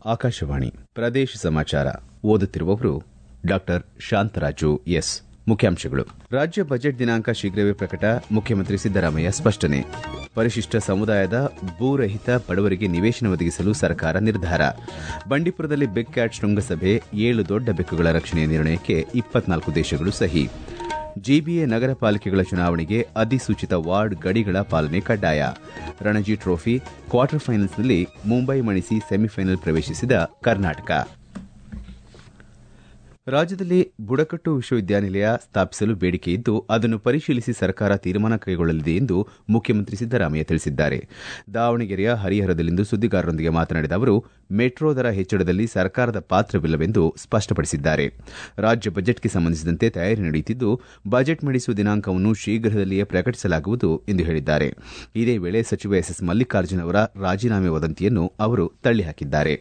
ಆಕಾಶವಾಣಿ ಪ್ರದೇಶ ಸಮಾಚಾರ ಓದುತ್ತಿರುವವರು ಡಾಕ್ಟರ್ ಶಾಂತರಾಜು ಎಸ್ ಮುಖ್ಯಾಂಶಗಳು ರಾಜ್ಯ ಬಜೆಟ್ ದಿನಾಂಕ ಶೀಘ್ರವೇ ಪ್ರಕಟ ಮುಖ್ಯಮಂತ್ರಿ ಸಿದ್ದರಾಮಯ್ಯ ಸ್ಪಷ್ಟನೆ ಪರಿಶಿಷ್ಟ ಸಮುದಾಯದ ಭೂರಹಿತ ಬಡವರಿಗೆ ನಿವೇಶನ ಒದಗಿಸಲು ಸರ್ಕಾರ ನಿರ್ಧಾರ ಬಂಡೀಪುರದಲ್ಲಿ ಬಿಗ್ ಕ್ಯಾಟ್ ಶೃಂಗಸಭೆ ಏಳು ದೊಡ್ಡ ಬೆಕ್ಕುಗಳ ರಕ್ಷಣೆಯ ನಿರ್ಣಯಕ್ಕೆ ಇಪ್ಪತ್ನಾಲ್ಕು ದೇಶಗಳು ಸಹಿ ಜಿಬಿಎ ನಗರ ಪಾಲಿಕೆಗಳ ಚುನಾವಣೆಗೆ ಅಧಿಸೂಚಿತ ವಾರ್ಡ್ ಗಡಿಗಳ ಪಾಲನೆ ಕಡ್ಡಾಯ ರಣಜಿ ಟ್ರೋಫಿ ಕ್ವಾರ್ಟರ್ ಫೈನಲ್ಸ್ನಲ್ಲಿ ಮುಂಬೈ ಮಣಿಸಿ ಸೆಮಿಫೈನಲ್ ಪ್ರವೇಶಿಸಿದ ಕರ್ನಾಟಕ ರಾಜ್ಯದಲ್ಲಿ ಬುಡಕಟ್ಟು ವಿಶ್ವವಿದ್ಯಾನಿಲಯ ಸ್ಥಾಪಿಸಲು ಬೇಡಿಕೆ ಇದ್ದು ಅದನ್ನು ಪರಿಶೀಲಿಸಿ ಸರ್ಕಾರ ತೀರ್ಮಾನ ಕೈಗೊಳ್ಳಲಿದೆ ಎಂದು ಮುಖ್ಯಮಂತ್ರಿ ಸಿದ್ದರಾಮಯ್ಯ ತಿಳಿಸಿದ್ದಾರೆ ದಾವಣಗೆರೆಯ ಹರಿಹರದಲ್ಲಿಂದು ಸುದ್ದಿಗಾರರೊಂದಿಗೆ ಮಾತನಾಡಿದ ಅವರು ಮೆಟ್ರೋ ದರ ಹೆಚ್ಚಳದಲ್ಲಿ ಸರ್ಕಾರದ ಪಾತ್ರವಿಲ್ಲವೆಂದು ಸ್ಪಷ್ಟಪಡಿಸಿದ್ದಾರೆ ರಾಜ್ಯ ಬಜೆಟ್ಗೆ ಸಂಬಂಧಿಸಿದಂತೆ ತಯಾರಿ ನಡೆಯುತ್ತಿದ್ದು ಬಜೆಟ್ ಮಂಡಿಸುವ ದಿನಾಂಕವನ್ನು ಶೀಘ್ರದಲ್ಲಿಯೇ ಪ್ರಕಟಿಸಲಾಗುವುದು ಎಂದು ಹೇಳಿದ್ದಾರೆ ಇದೇ ವೇಳೆ ಸಚಿವ ಎಸ್ ಎಸ್ ಮಲ್ಲಿಕಾರ್ಜುನ್ ಅವರ ರಾಜೀನಾಮೆ ವದಂತಿಯನ್ನು ಅವರು ತಳ್ಳಿಹಾಕಿದ್ದಾರೆ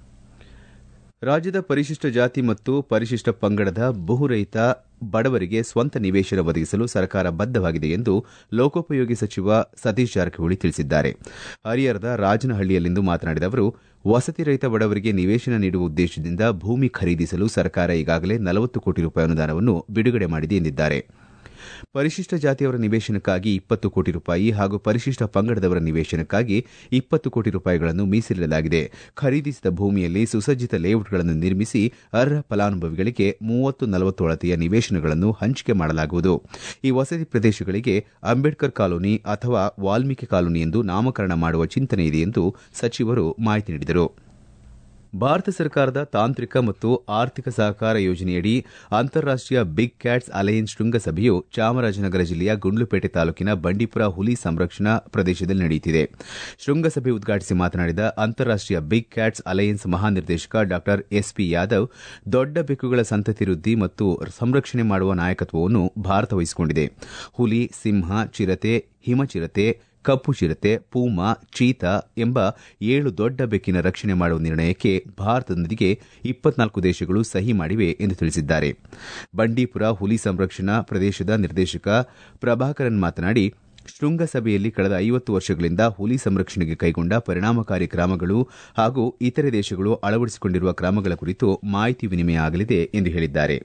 ರಾಜ್ಯದ ಪರಿಶಿಷ್ಟ ಜಾತಿ ಮತ್ತು ಪರಿಶಿಷ್ಟ ಪಂಗಡದ ಬಹುರಹಿತ ಬಡವರಿಗೆ ಸ್ವಂತ ನಿವೇಶನ ಒದಗಿಸಲು ಸರ್ಕಾರ ಬದ್ದವಾಗಿದೆ ಎಂದು ಲೋಕೋಪಯೋಗಿ ಸಚಿವ ಸತೀಶ್ ಜಾರಕಿಹೊಳಿ ತಿಳಿಸಿದ್ದಾರೆ ಹರಿಹರದ ರಾಜನಹಳ್ಳಿಯಲ್ಲಿಂದು ಮಾತನಾಡಿದ ಅವರು ವಸತಿ ರಹಿತ ಬಡವರಿಗೆ ನಿವೇಶನ ನೀಡುವ ಉದ್ದೇಶದಿಂದ ಭೂಮಿ ಖರೀದಿಸಲು ಸರ್ಕಾರ ಈಗಾಗಲೇ ನಲವತ್ತು ಕೋಟಿ ರೂಪಾಯಿ ಅನುದಾನವನ್ನು ಬಿಡುಗಡೆ ಮಾಡಿದೆ ಎಂದಿದ್ದಾರೆ ಪರಿಶಿಷ್ಟ ಜಾತಿಯವರ ನಿವೇಶನಕ್ಕಾಗಿ ಇಪ್ಪತ್ತು ಕೋಟಿ ರೂಪಾಯಿ ಹಾಗೂ ಪರಿಶಿಷ್ಟ ಪಂಗಡದವರ ನಿವೇಶನಕ್ಕಾಗಿ ಇಪ್ಪತ್ತು ಕೋಟಿ ರೂಪಾಯಿಗಳನ್ನು ಮೀಸಲಿಡಲಾಗಿದೆ ಖರೀದಿಸಿದ ಭೂಮಿಯಲ್ಲಿ ಸುಸಜ್ಜಿತ ಲೇಔಟ್ಗಳನ್ನು ನಿರ್ಮಿಸಿ ಅರ್ಹ ಫಲಾನುಭವಿಗಳಿಗೆ ಮೂವತ್ತು ನಲವತ್ತು ಅಳತೆಯ ನಿವೇಶನಗಳನ್ನು ಹಂಚಿಕೆ ಮಾಡಲಾಗುವುದು ಈ ವಸತಿ ಪ್ರದೇಶಗಳಿಗೆ ಅಂಬೇಡ್ಕರ್ ಕಾಲೋನಿ ಅಥವಾ ವಾಲ್ಮೀಕಿ ಕಾಲೋನಿ ಎಂದು ನಾಮಕರಣ ಮಾಡುವ ಚಿಂತನೆ ಇದೆ ಎಂದು ಸಚಿವರು ಮಾಹಿತಿ ನೀಡಿದರು ಭಾರತ ಸರ್ಕಾರದ ತಾಂತ್ರಿಕ ಮತ್ತು ಆರ್ಥಿಕ ಸಹಕಾರ ಯೋಜನೆಯಡಿ ಅಂತಾರಾಷ್ಟೀಯ ಬಿಗ್ ಕ್ಯಾಟ್ಸ್ ಅಲಯನ್ಸ್ ಶೃಂಗಸಭೆಯು ಚಾಮರಾಜನಗರ ಜಿಲ್ಲೆಯ ಗುಂಡ್ಲುಪೇಟೆ ತಾಲೂಕಿನ ಬಂಡೀಪುರ ಹುಲಿ ಸಂರಕ್ಷಣಾ ಪ್ರದೇಶದಲ್ಲಿ ನಡೆಯುತ್ತಿದೆ ಶೃಂಗಸಭೆ ಉದ್ಘಾಟಿಸಿ ಮಾತನಾಡಿದ ಅಂತಾರಾಷ್ಟೀಯ ಬಿಗ್ ಕ್ಯಾಟ್ಸ್ ಅಲಯನ್ಸ್ ಮಹಾನಿರ್ದೇಶಕ ಡಾ ಎಸ್ಪಿ ಯಾದವ್ ದೊಡ್ಡ ಬೆಕ್ಕುಗಳ ಸಂತತಿ ವೃದ್ಧಿ ಮತ್ತು ಸಂರಕ್ಷಣೆ ಮಾಡುವ ನಾಯಕತ್ವವನ್ನು ಭಾರತ ವಹಿಸಿಕೊಂಡಿದೆ ಹುಲಿ ಸಿಂಹ ಚಿರತೆ ಹಿಮಚಿರತೆ ಕಪ್ಪು ಚಿರತೆ ಪೂಮಾ ಚೀತಾ ಎಂಬ ಏಳು ದೊಡ್ಡ ಬೆಕ್ಕಿನ ರಕ್ಷಣೆ ಮಾಡುವ ನಿರ್ಣಯಕ್ಕೆ ಭಾರತದೊಂದಿಗೆ ಇಪ್ಪತ್ನಾಲ್ಕು ದೇಶಗಳು ಸಹಿ ಮಾಡಿವೆ ಎಂದು ತಿಳಿಸಿದ್ದಾರೆ ಬಂಡೀಪುರ ಹುಲಿ ಸಂರಕ್ಷಣಾ ಪ್ರದೇಶದ ನಿರ್ದೇಶಕ ಪ್ರಭಾಕರನ್ ಮಾತನಾಡಿ ಶೃಂಗಸಭೆಯಲ್ಲಿ ಕಳೆದ ಐವತ್ತು ವರ್ಷಗಳಿಂದ ಹುಲಿ ಸಂರಕ್ಷಣೆಗೆ ಕೈಗೊಂಡ ಪರಿಣಾಮಕಾರಿ ಕ್ರಮಗಳು ಹಾಗೂ ಇತರೆ ದೇಶಗಳು ಅಳವಡಿಸಿಕೊಂಡಿರುವ ಕ್ರಮಗಳ ಕುರಿತು ಮಾಹಿತಿ ವಿನಿಮಯ ಆಗಲಿದೆ ಎಂದು ಹೇಳಿದ್ದಾರೆ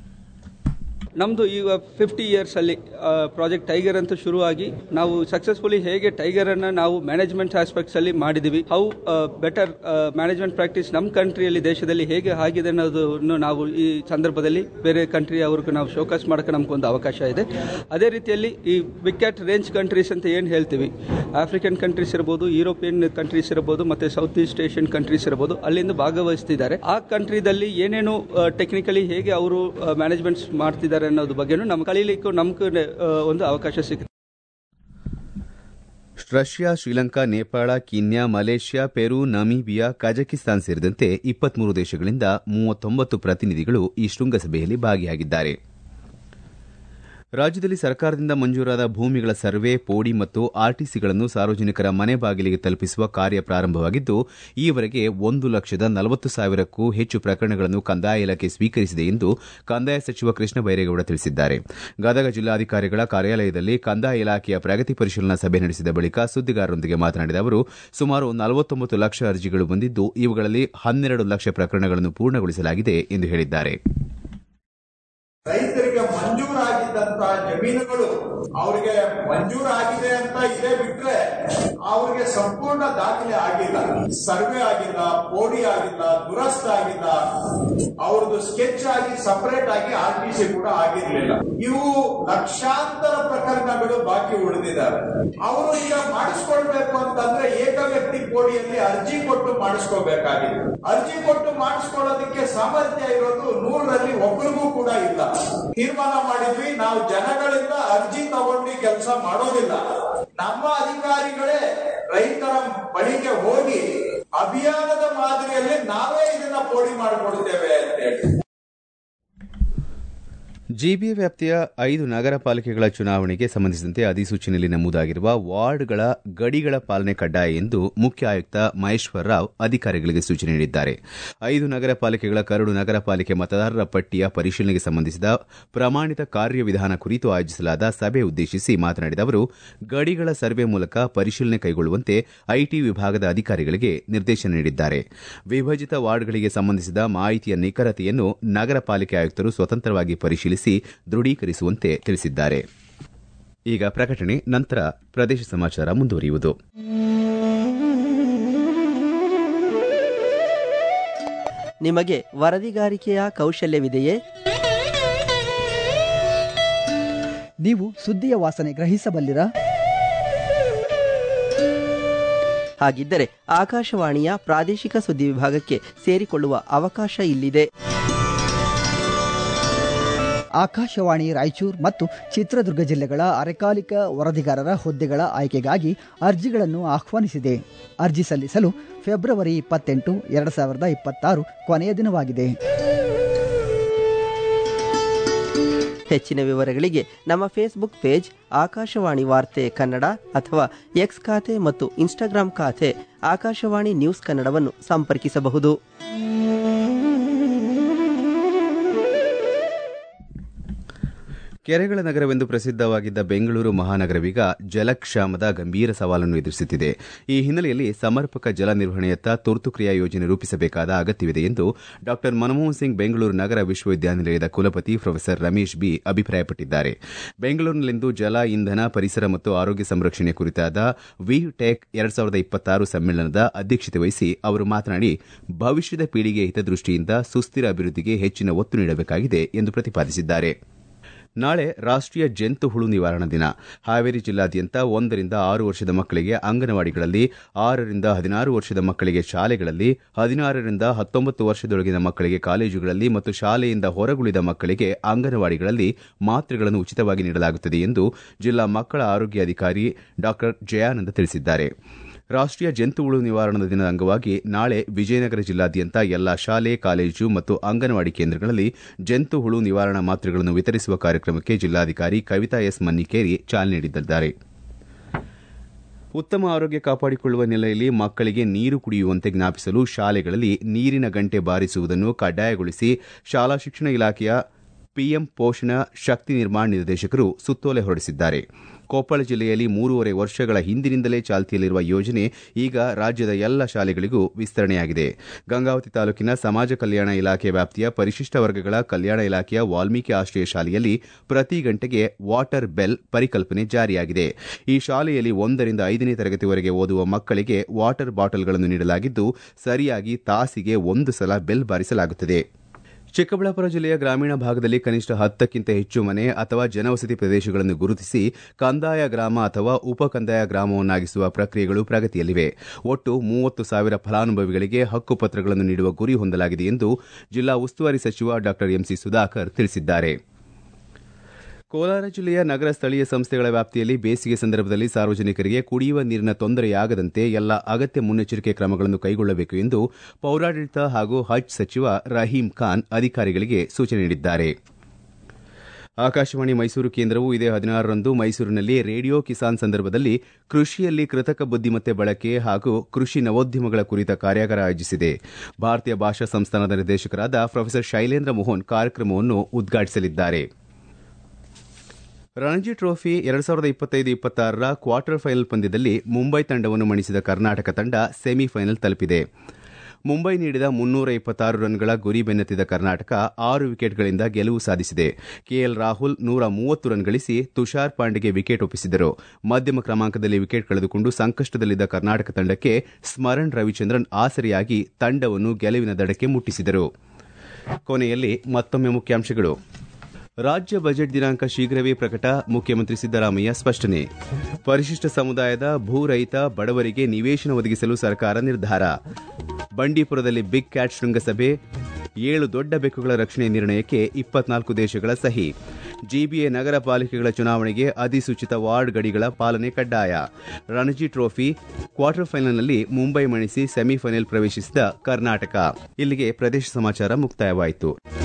ನಮ್ಮದು ಈಗ ಫಿಫ್ಟಿ ಇಯರ್ಸ್ ಅಲ್ಲಿ ಪ್ರಾಜೆಕ್ಟ್ ಟೈಗರ್ ಅಂತ ಶುರುವಾಗಿ ನಾವು ಸಕ್ಸಸ್ಫುಲಿ ಹೇಗೆ ಟೈಗರ್ ಅನ್ನ ನಾವು ಮ್ಯಾನೇಜ್ಮೆಂಟ್ ಆಸ್ಪೆಕ್ಟ್ಸ್ ಅಲ್ಲಿ ಮಾಡಿದೀವಿ ಹೌ ಬೆಟರ್ ಮ್ಯಾನೇಜ್ಮೆಂಟ್ ಪ್ರಾಕ್ಟೀಸ್ ನಮ್ಮ ಕಂಟ್ರಿಯಲ್ಲಿ ದೇಶದಲ್ಲಿ ಹೇಗೆ ಆಗಿದೆ ಅನ್ನೋದನ್ನು ನಾವು ಈ ಸಂದರ್ಭದಲ್ಲಿ ಬೇರೆ ಕಂಟ್ರಿ ಅವ್ರಿಗೆ ನಾವು ಶೋಕಾಸ್ ಮಾಡೋಕೆ ನಮ್ಗೊಂದು ಅವಕಾಶ ಇದೆ ಅದೇ ರೀತಿಯಲ್ಲಿ ಈ ವಿಕ್ಯಾಟ್ ರೇಂಜ್ ಕಂಟ್ರೀಸ್ ಅಂತ ಏನು ಹೇಳ್ತೀವಿ ಆಫ್ರಿಕನ್ ಕಂಟ್ರೀಸ್ ಇರ್ಬೋದು ಯುರೋಪಿಯನ್ ಕಂಟ್ರೀಸ್ ಇರ್ಬೋದು ಮತ್ತೆ ಸೌತ್ ಈಸ್ಟ್ ಏಷ್ಯನ್ ಕಂಟ್ರೀಸ್ ಇರ್ಬೋದು ಅಲ್ಲಿಂದ ಭಾಗವಹಿಸ್ತಿದ್ದಾರೆ ಆ ಕಂಟ್ರಿದಲ್ಲಿ ಏನೇನು ಟೆಕ್ನಿಕಲಿ ಹೇಗೆ ಅವರು ಮ್ಯಾನೇಜ್ಮೆಂಟ್ಸ್ ಮಾಡ್ತಿದ್ದಾರೆ ಅನ್ನೋದ್ರ ಬಗ್ಗೆನೂ ನಮ್ಮ ಕಲೀಲಿಕ್ಕೂ ನಮ್ಗೆ ಒಂದು ಅವಕಾಶ ಸಿಗುತ್ತೆ Russia Sri Lanka Nepal Kenya Malaysia Peru Namibia Kazakhstan ಸೇರಿದಂತೆ ಇಪ್ಪತ್ಮೂರು ದೇಶಗಳಿಂದ ಮೂವತ್ತೊಂಬತ್ತು ಪ್ರತಿನಿಧಿಗಳು ಈ ಶೃಂಗಸಭೆಯಲ್ಲಿ ಭಾಗಿಯಾಗಿದ್ದಾರೆ ರಾಜ್ಯದಲ್ಲಿ ಸರ್ಕಾರದಿಂದ ಮಂಜೂರಾದ ಭೂಮಿಗಳ ಸರ್ವೆ ಪೋಡಿ ಮತ್ತು ಆರ್ಟಿಸಿಗಳನ್ನು ಸಾರ್ವಜನಿಕರ ಮನೆ ಬಾಗಿಲಿಗೆ ತಲುಪಿಸುವ ಕಾರ್ಯ ಪ್ರಾರಂಭವಾಗಿದ್ದು ಈವರೆಗೆ ಒಂದು ಲಕ್ಷದ ನಲವತ್ತು ಸಾವಿರಕ್ಕೂ ಹೆಚ್ಚು ಪ್ರಕರಣಗಳನ್ನು ಕಂದಾಯ ಇಲಾಖೆ ಸ್ವೀಕರಿಸಿದೆ ಎಂದು ಕಂದಾಯ ಸಚಿವ ಕೃಷ್ಣ ಬೈರೇಗೌಡ ತಿಳಿಸಿದ್ದಾರೆ ಗದಗ ಜಿಲ್ಲಾಧಿಕಾರಿಗಳ ಕಾರ್ಯಾಲಯದಲ್ಲಿ ಕಂದಾಯ ಇಲಾಖೆಯ ಪ್ರಗತಿ ಪರಿಶೀಲನಾ ಸಭೆ ನಡೆಸಿದ ಬಳಿಕ ಸುದ್ದಿಗಾರರೊಂದಿಗೆ ಮಾತನಾಡಿದ ಅವರು ಸುಮಾರು ನಲವತ್ತೊಂಬತ್ತು ಲಕ್ಷ ಅರ್ಜಿಗಳು ಬಂದಿದ್ದು ಇವುಗಳಲ್ಲಿ ಹನ್ನೆರಡು ಲಕ್ಷ ಪ್ರಕರಣಗಳನ್ನು ಪೂರ್ಣಗೊಳಿಸಲಾಗಿದೆ ಎಂದು ಹೇಳಿದ್ದಾರೆ ರೈತರಿಗೆ ಮಂಜೂರಾಗಿದ್ದಂತ ಜಮೀನುಗಳು ಅವರಿಗೆ ಮಂಜೂರಾಗಿದೆ ಅಂತ ಇದೇ ಬಿಟ್ರೆ ಅವರಿಗೆ ಸಂಪೂರ್ಣ ದಾಖಲೆ ಆಗಿಲ್ಲ ಸರ್ವೆ ಆಗಿಲ್ಲ ಪೋಡಿ ಆಗಿಲ್ಲ ದುರಸ್ತ ಆಗಿಲ್ಲ ಅವ್ರದ್ದು ಸ್ಕೆಚ್ ಆಗಿ ಸಪರೇಟ್ ಆಗಿ ಆರ್ ಟಿ ಸಿ ಕೂಡ ಆಗಿರ್ಲಿಲ್ಲ ಇವು ಲಕ್ಷಾಂತರ ಪ್ರಕರಣಗಳು ಬಾಕಿ ಉಳಿದಿದ್ದಾರೆ ಅವರು ಈಗ ಮಾಡಿಸ್ಕೊಳ್ಬೇಕು ಅಂತಂದ್ರೆ ಏಕ ವ್ಯಕ್ತಿ ಪೋಡಿಯಲ್ಲಿ ಅರ್ಜಿ ಕೊಟ್ಟು ಮಾಡಿಸ್ಕೋಬೇಕಾಗಿದೆ ಅರ್ಜಿ ಕೊಟ್ಟು ಮಾಡಿಸ್ಕೊಳ್ಳೋದಕ್ಕೆ ಸಾಮರ್ಥ್ಯ ಇರೋದು ನೂರರಲ್ಲಿ ಒಬ್ಬರಿಗೂ ಕೂಡ ಇಲ್ಲ ತೀರ್ಮಾನ ಮಾಡಿದ್ವಿ ನಾವು ಜನಗಳಿಂದ ಅರ್ಜಿ ತಗೊಂಡು ಕೆಲಸ ಮಾಡೋದಿಲ್ಲ ನಮ್ಮ ಅಧಿಕಾರಿಗಳೇ ರೈತರ ಬಳಿಗೆ ಹೋಗಿ ಅಭಿಯಾನದ ಮಾದರಿಯಲ್ಲಿ ನಾವೇ ಇದನ್ನ ಪೋಡಿ ಮಾಡಿಕೊಡ್ತೇವೆ ಅಂತ ಹೇಳಿ ಜಿಬಿಎ ವ್ಯಾಪ್ತಿಯ ಐದು ನಗರ ಪಾಲಿಕೆಗಳ ಚುನಾವಣೆಗೆ ಸಂಬಂಧಿಸಿದಂತೆ ಅಧಿಸೂಚನೆಯಲ್ಲಿ ನಮೂದಾಗಿರುವ ವಾರ್ಡ್ಗಳ ಗಡಿಗಳ ಪಾಲನೆ ಕಡ್ಡಾಯ ಎಂದು ಮುಖ್ಯ ಆಯುಕ್ತ ಮಹೇಶ್ವರ ರಾವ್ ಅಧಿಕಾರಿಗಳಿಗೆ ಸೂಚನೆ ನೀಡಿದ್ದಾರೆ ಐದು ನಗರ ಪಾಲಿಕೆಗಳ ಕರಡು ನಗರ ಪಾಲಿಕೆ ಮತದಾರರ ಪಟ್ಟಿಯ ಪರಿಶೀಲನೆಗೆ ಸಂಬಂಧಿಸಿದ ಪ್ರಮಾಣಿತ ಕಾರ್ಯವಿಧಾನ ಕುರಿತು ಆಯೋಜಿಸಲಾದ ಸಭೆ ಉದ್ದೇಶಿಸಿ ಮಾತನಾಡಿದ ಅವರು ಗಡಿಗಳ ಸರ್ವೆ ಮೂಲಕ ಪರಿಶೀಲನೆ ಕೈಗೊಳ್ಳುವಂತೆ ಐಟಿ ವಿಭಾಗದ ಅಧಿಕಾರಿಗಳಿಗೆ ನಿರ್ದೇಶನ ನೀಡಿದ್ದಾರೆ ವಿಭಜಿತ ವಾರ್ಡ್ಗಳಿಗೆ ಸಂಬಂಧಿಸಿದ ಮಾಹಿತಿಯ ನಿಖರತೆಯನ್ನು ನಗರ ಪಾಲಿಕೆ ಆಯುಕ್ತರು ಸ್ವತಂತ್ರವಾಗಿ ಪರಿಶೀಲಿಸಿ ದೃಢೀಕರಿಸುವಂತೆ ತಿಳಿಸಿದ್ದಾರೆ ಈಗ ಪ್ರಕಟಣೆ ನಂತರ ಪ್ರದೇಶ ಸಮಾಚಾರ ಮುಂದುವರಿಯುವುದು ನಿಮಗೆ ವರದಿಗಾರಿಕೆಯ ಕೌಶಲ್ಯವಿದೆಯೇ ನೀವು ಸುದ್ದಿಯ ವಾಸನೆ ಗ್ರಹಿಸಬಲ್ಲಿರಾ ಹಾಗಿದ್ದರೆ ಆಕಾಶವಾಣಿಯ ಪ್ರಾದೇಶಿಕ ಸುದ್ದಿ ವಿಭಾಗಕ್ಕೆ ಸೇರಿಕೊಳ್ಳುವ ಅವಕಾಶ ಇಲ್ಲಿದೆ ಆಕಾಶವಾಣಿ ರಾಯಚೂರು ಮತ್ತು ಚಿತ್ರದುರ್ಗ ಜಿಲ್ಲೆಗಳ ಅರೆಕಾಲಿಕ ವರದಿಗಾರರ ಹುದ್ದೆಗಳ ಆಯ್ಕೆಗಾಗಿ ಅರ್ಜಿಗಳನ್ನು ಆಹ್ವಾನಿಸಿದೆ ಅರ್ಜಿ ಸಲ್ಲಿಸಲು ಫೆಬ್ರವರಿ ಇಪ್ಪತ್ತೆಂಟು ಎರಡು ಸಾವಿರದ ಇಪ್ಪತ್ತಾರು ಕೊನೆಯ ದಿನವಾಗಿದೆ ಹೆಚ್ಚಿನ ವಿವರಗಳಿಗೆ ನಮ್ಮ ಫೇಸ್ಬುಕ್ ಪೇಜ್ ಆಕಾಶವಾಣಿ ವಾರ್ತೆ ಕನ್ನಡ ಅಥವಾ ಎಕ್ಸ್ ಖಾತೆ ಮತ್ತು ಇನ್ಸ್ಟಾಗ್ರಾಂ ಖಾತೆ ಆಕಾಶವಾಣಿ ನ್ಯೂಸ್ ಕನ್ನಡವನ್ನು ಸಂಪರ್ಕಿಸಬಹುದು ಕೆರೆಗಳ ನಗರವೆಂದು ಪ್ರಸಿದ್ಧವಾಗಿದ್ದ ಬೆಂಗಳೂರು ಮಹಾನಗರವೀಗ ಜಲಕ್ಷಾಮದ ಗಂಭೀರ ಸವಾಲನ್ನು ಎದುರಿಸುತ್ತಿದೆ ಈ ಹಿನ್ನೆಲೆಯಲ್ಲಿ ಸಮರ್ಪಕ ಜಲ ನಿರ್ವಹಣೆಯತ್ತ ತುರ್ತು ಕ್ರಿಯಾ ಯೋಜನೆ ರೂಪಿಸಬೇಕಾದ ಅಗತ್ಯವಿದೆ ಎಂದು ಡಾ ಮನಮೋಹನ್ ಸಿಂಗ್ ಬೆಂಗಳೂರು ನಗರ ವಿಶ್ವವಿದ್ಯಾನಿಲಯದ ಕುಲಪತಿ ಪ್ರೊಫೆಸರ್ ರಮೇಶ್ ಬಿ ಅಭಿಪ್ರಾಯಪಟ್ಟಿದ್ದಾರೆ ಬೆಂಗಳೂರಿನಲ್ಲಿಂದು ಜಲ ಇಂಧನ ಪರಿಸರ ಮತ್ತು ಆರೋಗ್ಯ ಸಂರಕ್ಷಣೆ ಕುರಿತಾದ ವಿ ಟೆಕ್ ಎರಡ್ ಸಾವಿರದ ಇಪ್ಪತ್ತಾರು ಸಮ್ಮೇಳನದ ಅಧ್ಯಕ್ಷತೆ ವಹಿಸಿ ಅವರು ಮಾತನಾಡಿ ಭವಿಷ್ಯದ ಪೀಳಿಗೆ ಹಿತದೃಷ್ಟಿಯಿಂದ ಸುಸ್ಥಿರ ಅಭಿವೃದ್ಧಿಗೆ ಹೆಚ್ಚಿನ ಒತ್ತು ನೀಡಬೇಕಾಗಿದೆ ಎಂದು ಪ್ರತಿಪಾದಿಸಿದ್ದಾರೆ ನಾಳೆ ರಾಷ್ಟೀಯ ಜಂತು ಹುಳು ನಿವಾರಣಾ ದಿನ ಹಾವೇರಿ ಜಿಲ್ಲಾದ್ಯಂತ ಒಂದರಿಂದ ಆರು ವರ್ಷದ ಮಕ್ಕಳಿಗೆ ಅಂಗನವಾಡಿಗಳಲ್ಲಿ ಆರರಿಂದ ಹದಿನಾರು ವರ್ಷದ ಮಕ್ಕಳಿಗೆ ಶಾಲೆಗಳಲ್ಲಿ ಹದಿನಾರರಿಂದ ಹತ್ತೊಂಬತ್ತು ವರ್ಷದೊಳಗಿನ ಮಕ್ಕಳಿಗೆ ಕಾಲೇಜುಗಳಲ್ಲಿ ಮತ್ತು ಶಾಲೆಯಿಂದ ಹೊರಗುಳಿದ ಮಕ್ಕಳಿಗೆ ಅಂಗನವಾಡಿಗಳಲ್ಲಿ ಮಾತ್ರೆಗಳನ್ನು ಉಚಿತವಾಗಿ ನೀಡಲಾಗುತ್ತದೆ ಎಂದು ಜಿಲ್ಲಾ ಮಕ್ಕಳ ಆರೋಗ್ಯ ಅಧಿಕಾರಿ ಡಾ ಜಯಾನಂದ ತಿಳಿಸಿದ್ದಾರೆ ರಾಷ್ಟೀಯ ಜಂತು ಹುಳು ನಿವಾರಣಾ ದಿನದ ಅಂಗವಾಗಿ ನಾಳೆ ವಿಜಯನಗರ ಜಿಲ್ಲಾದ್ಯಂತ ಎಲ್ಲಾ ಶಾಲೆ ಕಾಲೇಜು ಮತ್ತು ಅಂಗನವಾಡಿ ಕೇಂದ್ರಗಳಲ್ಲಿ ಜಂತು ಹುಳು ನಿವಾರಣಾ ಮಾತ್ರೆಗಳನ್ನು ವಿತರಿಸುವ ಕಾರ್ಯಕ್ರಮಕ್ಕೆ ಜಿಲ್ಲಾಧಿಕಾರಿ ಕವಿತಾ ಎಸ್ ಮನ್ನಿಕೇರಿ ಚಾಲನೆ ನೀಡಿದ್ದಾರೆ ಉತ್ತಮ ಆರೋಗ್ಯ ಕಾಪಾಡಿಕೊಳ್ಳುವ ನೆಲೆಯಲ್ಲಿ ಮಕ್ಕಳಿಗೆ ನೀರು ಕುಡಿಯುವಂತೆ ಜ್ಞಾಪಿಸಲು ಶಾಲೆಗಳಲ್ಲಿ ನೀರಿನ ಗಂಟೆ ಬಾರಿಸುವುದನ್ನು ಕಡ್ಡಾಯಗೊಳಿಸಿ ಶಾಲಾ ಶಿಕ್ಷಣ ಇಲಾಖೆಯ ಪಿಎಂ ಪೋಷಣ ಶಕ್ತಿ ನಿರ್ಮಾಣ ನಿರ್ದೇಶಕರು ಸುತ್ತೋಲೆ ಹೊರಡಿಸಿದ್ದಾರೆ ಕೊಪ್ಪಳ ಜಿಲ್ಲೆಯಲ್ಲಿ ಮೂರುವರೆ ವರ್ಷಗಳ ಹಿಂದಿನಿಂದಲೇ ಚಾಲ್ತಿಯಲ್ಲಿರುವ ಯೋಜನೆ ಈಗ ರಾಜ್ಯದ ಎಲ್ಲ ಶಾಲೆಗಳಿಗೂ ವಿಸ್ತರಣೆಯಾಗಿದೆ ಗಂಗಾವತಿ ತಾಲೂಕಿನ ಸಮಾಜ ಕಲ್ಯಾಣ ಇಲಾಖೆ ವ್ಯಾಪ್ತಿಯ ಪರಿಶಿಷ್ಟ ವರ್ಗಗಳ ಕಲ್ಯಾಣ ಇಲಾಖೆಯ ವಾಲ್ಮೀಕಿ ಆಶ್ರಯ ಶಾಲೆಯಲ್ಲಿ ಪ್ರತಿ ಗಂಟೆಗೆ ವಾಟರ್ ಬೆಲ್ ಪರಿಕಲ್ಪನೆ ಜಾರಿಯಾಗಿದೆ ಈ ಶಾಲೆಯಲ್ಲಿ ಒಂದರಿಂದ ಐದನೇ ತರಗತಿವರೆಗೆ ಓದುವ ಮಕ್ಕಳಿಗೆ ವಾಟರ್ ಬಾಟಲ್ಗಳನ್ನು ನೀಡಲಾಗಿದ್ದು ಸರಿಯಾಗಿ ತಾಸಿಗೆ ಒಂದು ಸಲ ಬೆಲ್ ಬಾರಿಸಲಾಗುತ್ತದೆ ಚಿಕ್ಕಬಳ್ಳಾಪುರ ಜಿಲ್ಲೆಯ ಗ್ರಾಮೀಣ ಭಾಗದಲ್ಲಿ ಕನಿಷ್ಠ ಹತ್ತಕ್ಕಿಂತ ಹೆಚ್ಚು ಮನೆ ಅಥವಾ ಜನವಸತಿ ಪ್ರದೇಶಗಳನ್ನು ಗುರುತಿಸಿ ಕಂದಾಯ ಗ್ರಾಮ ಅಥವಾ ಉಪ ಕಂದಾಯ ಗ್ರಾಮವನ್ನಾಗಿಸುವ ಪ್ರಕ್ರಿಯೆಗಳು ಪ್ರಗತಿಯಲ್ಲಿವೆ ಒಟ್ಟು ಮೂವತ್ತು ಸಾವಿರ ಫಲಾನುಭವಿಗಳಿಗೆ ಹಕ್ಕುಪತ್ರಗಳನ್ನು ನೀಡುವ ಗುರಿ ಹೊಂದಲಾಗಿದೆ ಎಂದು ಜಿಲ್ಲಾ ಉಸ್ತುವಾರಿ ಸಚಿವ ಡಾ ಎಂಸಿ ಸುಧಾಕರ್ ತಿಳಿಸಿದ್ದಾರೆ ಕೋಲಾರ ಜಿಲ್ಲೆಯ ನಗರ ಸ್ಥಳೀಯ ಸಂಸ್ಥೆಗಳ ವ್ಯಾಪ್ತಿಯಲ್ಲಿ ಬೇಸಿಗೆ ಸಂದರ್ಭದಲ್ಲಿ ಸಾರ್ವಜನಿಕರಿಗೆ ಕುಡಿಯುವ ನೀರಿನ ತೊಂದರೆಯಾಗದಂತೆ ಎಲ್ಲ ಅಗತ್ಯ ಮುನ್ನೆಚ್ಚರಿಕೆ ಕ್ರಮಗಳನ್ನು ಕೈಗೊಳ್ಳಬೇಕು ಎಂದು ಪೌರಾಡಳಿತ ಹಾಗೂ ಹಜ್ ಸಚಿವ ರಹೀಂ ಖಾನ್ ಅಧಿಕಾರಿಗಳಿಗೆ ಸೂಚನೆ ನೀಡಿದ್ದಾರೆ ಆಕಾಶವಾಣಿ ಮೈಸೂರು ಕೇಂದ್ರವು ಇದೇ ಹದಿನಾರರಂದು ಮೈಸೂರಿನಲ್ಲಿ ರೇಡಿಯೋ ಕಿಸಾನ್ ಸಂದರ್ಭದಲ್ಲಿ ಕೃಷಿಯಲ್ಲಿ ಕೃತಕ ಬುದ್ದಿಮತ್ತೆ ಬಳಕೆ ಹಾಗೂ ಕೃಷಿ ನವೋದ್ಯಮಗಳ ಕುರಿತ ಕಾರ್ಯಾಗಾರ ಆಯೋಜಿಸಿದೆ ಭಾರತೀಯ ಭಾಷಾ ಸಂಸ್ಥಾನದ ನಿರ್ದೇಶಕರಾದ ಪ್ರೊಫೆಸರ್ ಶೈಲೇಂದ್ರ ಮೋಹನ್ ಕಾರ್ಯಕ್ರಮವನ್ನು ಉದ್ಘಾಟಿಸಲಿದ್ದಾರೆ ರಣಜಿ ಟ್ರೋಫಿ ಎರಡ್ ಸಾವಿರದ ಇಪ್ಪತ್ತೈದು ಇಪ್ಪತ್ತಾರರ ಕ್ವಾರ್ಟರ್ ಫೈನಲ್ ಪಂದ್ಯದಲ್ಲಿ ಮುಂಬೈ ತಂಡವನ್ನು ಮಣಿಸಿದ ಕರ್ನಾಟಕ ತಂಡ ಸೆಮಿಫೈನಲ್ ತಲುಪಿದೆ ಮುಂಬೈ ನೀಡಿದ ಮುನ್ನೂರ ಇಪ್ಪತ್ತಾರು ರನ್ಗಳ ಗುರಿ ಬೆನ್ನತ್ತಿದ ಕರ್ನಾಟಕ ಆರು ವಿಕೆಟ್ಗಳಿಂದ ಗೆಲುವು ಸಾಧಿಸಿದೆ ಕೆಎಲ್ ರಾಹುಲ್ ನೂರ ಮೂವತ್ತು ರನ್ ಗಳಿಸಿ ತುಷಾರ್ ಪಾಂಡೆಗೆ ವಿಕೆಟ್ ಒಪ್ಪಿಸಿದರು ಮಧ್ಯಮ ಕ್ರಮಾಂಕದಲ್ಲಿ ವಿಕೆಟ್ ಕಳೆದುಕೊಂಡು ಸಂಕಷ್ಟದಲ್ಲಿದ್ದ ಕರ್ನಾಟಕ ತಂಡಕ್ಕೆ ಸ್ಮರಣ್ ರವಿಚಂದ್ರನ್ ಆಸರೆಯಾಗಿ ತಂಡವನ್ನು ಗೆಲುವಿನ ದಡಕ್ಕೆ ಮುಟ್ಟಿಸಿದರು ಕೊನೆಯಲ್ಲಿ ಮತ್ತೊಮ್ಮೆ ಮುಖ್ಯಾಂಶಗಳು ರಾಜ್ಯ ಬಜೆಟ್ ದಿನಾಂಕ ಶೀಘ್ರವೇ ಪ್ರಕಟ ಮುಖ್ಯಮಂತ್ರಿ ಸಿದ್ದರಾಮಯ್ಯ ಸ್ಪಷ್ಟನೆ ಪರಿಶಿಷ್ಟ ಸಮುದಾಯದ ಭೂ ರಹಿತ ಬಡವರಿಗೆ ನಿವೇಶನ ಒದಗಿಸಲು ಸರ್ಕಾರ ನಿರ್ಧಾರ ಬಂಡೀಪುರದಲ್ಲಿ ಬಿಗ್ ಕ್ಯಾಟ್ ಶೃಂಗಸಭೆ ಏಳು ದೊಡ್ಡ ಬೆಕ್ಕುಗಳ ರಕ್ಷಣೆ ನಿರ್ಣಯಕ್ಕೆ ಇಪ್ಪತ್ನಾಲ್ಕು ದೇಶಗಳ ಸಹಿ ಜಿಬಿಎ ನಗರ ಪಾಲಿಕೆಗಳ ಚುನಾವಣೆಗೆ ಅಧಿಸೂಚಿತ ವಾರ್ಡ್ ಗಡಿಗಳ ಪಾಲನೆ ಕಡ್ಡಾಯ ರಣಜಿ ಟ್ರೋಫಿ ಕ್ವಾರ್ಟರ್ ಫೈನಲ್ನಲ್ಲಿ ಮುಂಬೈ ಮಣಿಸಿ ಸೆಮಿಫೈನಲ್ ಪ್ರವೇಶಿಸಿದ ಕರ್ನಾಟಕ ಇಲ್ಲಿಗೆ ಪ್ರದೇಶ ಸಮಾಚಾರ ಮುಕ್ತಾಯವಾಯಿತು